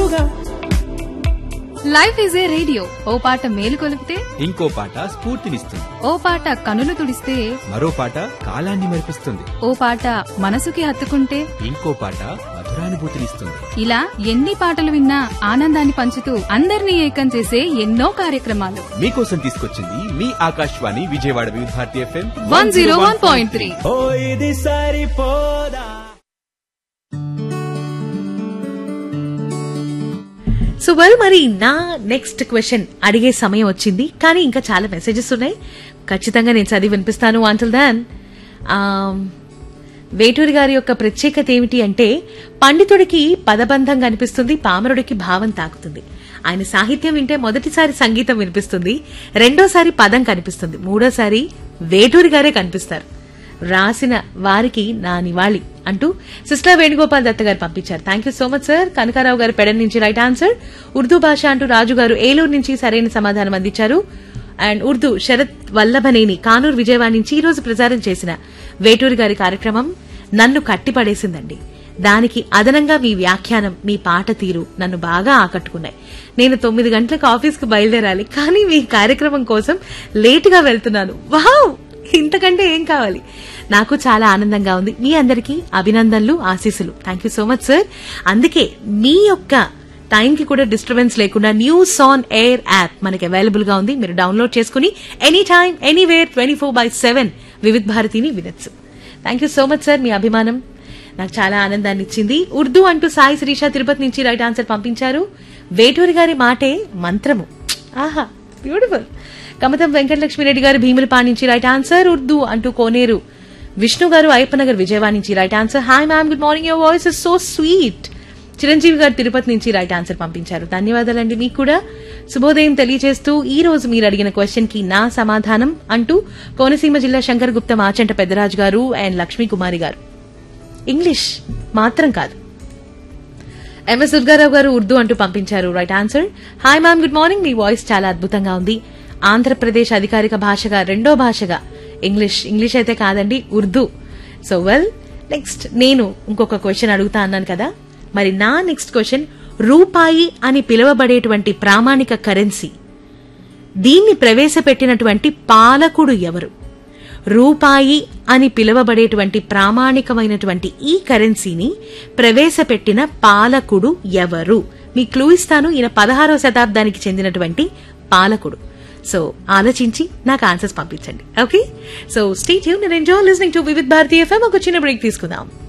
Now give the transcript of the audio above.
తోడుగా life is a radio ఓ పాట మేలు కొలిపితే ఇంకో పాట స్ఫూర్తినిస్తుంది ఓ పాట కనులు తుడిస్తే మరో పాట కాలాన్ని మెరిపిస్తుంది ఓ పాట మనసుకి హత్తుకుంటే ఇంకో పాట మధురానుభూతినిస్తుంది ఇలా ఎన్ని పాటలు విన్నా ఆనందాన్ని పంచుతూ అందరినీ ఏకం చేసే ఎన్నో కార్యక్రమాలు మీకోసం తీసుకొచ్చింది మీ Akashvani Vijayawada Vividh Bharati FM one zero one point three ఓ ఇది సరిపోదా సో వెల్ మరి నా నెక్స్ట్ క్వశ్చన్ అడిగే సమయం వచ్చింది కానీ ఇంకా చాలా మెసేజెస్ ఉన్నాయి ఖచ్చితంగా నేను చదివి వినిపిస్తాను అంటల్ దాన్ వేటూరి గారి యొక్క ప్రత్యేకత ఏమిటి అంటే పండితుడికి పదబంధం కనిపిస్తుంది పామరుడికి భావం తాకుతుంది ఆయన సాహిత్యం వింటే మొదటిసారి సంగీతం వినిపిస్తుంది రెండోసారి పదం కనిపిస్తుంది మూడోసారి వేటూరి గారే కనిపిస్తారు రాసిన వారికి నా నివాళి అంటూ సిస్టర్ వేణుగోపాల్ దత్త గారు పంపించారు thank you so much sir Kanakarao గారు పెడన్ నుంచి రైట్ ఆన్సర్ ఉర్దూ భాష అంటూ రాజు గారు ఏలూరు నుంచి సరైన సమాధానం అందించారు అండ్ ఉర్దూ శరత్ వల్లభనేని కానూరు విజయవాడ నుంచి ఈ రోజు ప్రసారం చేసిన వేటూరి గారి కార్యక్రమం నన్ను కట్టిపడేసిందండి దానికి అదనంగా మీ వ్యాఖ్యానం మీ పాట తీరు నన్ను బాగా ఆకట్టుకున్నాయి నేను తొమ్మిది గంటలకు ఆఫీస్కి బయలుదేరాలి కానీ మీ కార్యక్రమం కోసం లేటుగా వెళ్తున్నాను వావ్ ఇంతకంటే ఏం కావాలి నాకు చాలా ఆనందంగా ఉంది మీ అందరికీ అభినందనలు ఆశీస్సులు thank you so much sir అందుకే మీ యొక్క టైం కి కూడా డిస్టర్బెన్స్ లేకుండా న్యూస్ ఆన్ ఎయిర్ యాప్ మనకి అవైలబుల్ గా ఉంది మీరు డౌన్లోడ్ చేసుకుని any time anywhere twenty four by seven Vividh భారతిని వినొచ్చు thank you so much sir మీ అభిమానం నాకు చాలా ఆనందాన్ని ఇచ్చింది ఉర్దూ అంటూ సాయి శిరీష తిరుపతి నుంచి రైట్ ఆన్సర్ పంపించారు వేటూరి గారి మాటే మంత్రము ఆహా బ్యూటిఫుల్ కమతం వెంకటలక్ష్మిరెడ్డి గారు భీములపాడు నుంచి రైట్ ఆన్సర్ ఉర్దూ అంటూ కోనేరు విష్ణు గారు అయ్యప్పనగర్ విజయవాడ నుంచి right answer hi ma'am good morning your voice is so sweet Chiranjeevi గారు తిరుపతి నుంచి రైట్ ఆన్సర్ పంపించారు ధన్యవాదాలండి మీకు కూడా శుభోదయం తెలియజేస్తూ ఈ రోజు మీరు అడిగిన క్వశ్చన్ కి నా సమాధానం అంటూ కోనసీమ జిల్లా శంకర్ గుప్త మాచంట పెద్దరాజు గారు అండ్ లక్ష్మీ కుమారి గారు ఇంగ్లీష్ మాత్రం కాదు ఎంఎస్ దుర్గారావు గారు ఉర్దూ అంటూ పంపించారు right answer hi ma'am good morning మీ వాయిస్ చాలా అద్భుతంగా ఉంది ఆంధ్రప్రదేశ్ అధికారిక భాషగా రెండో భాషగా ఇంగ్లీష్ ఇంగ్లీష్ అయితే కాదండి ఉర్దూ సో వెల్ నెక్స్ట్ నేను ఇంకొక క్వశ్చన్ అడుగుతా అన్నాను కదా మరి నా నెక్స్ట్ క్వశ్చన్ రూపాయి అని పిలువబడేటువంటి ప్రామాణిక కరెన్సీ దీన్ని ప్రవేశపెట్టినటువంటి పాలకుడు ఎవరు రూపాయి అని పిలువబడేటువంటి ప్రామాణికమైనటువంటి ఈ కరెన్సీని ప్రవేశపెట్టిన పాలకుడు ఎవరు మీ క్లూ ఇస్తాను ఈయన పదహారవ శతాబ్దానికి చెందినటువంటి పాలకుడు సో ఆలోచించి నాకు ఆన్సర్స్ పంపించండి okay so stay tune and enjoy listening to Vividh Bharatiya FM ఒక చిన్న బ్రేక్ తీసుకుందాం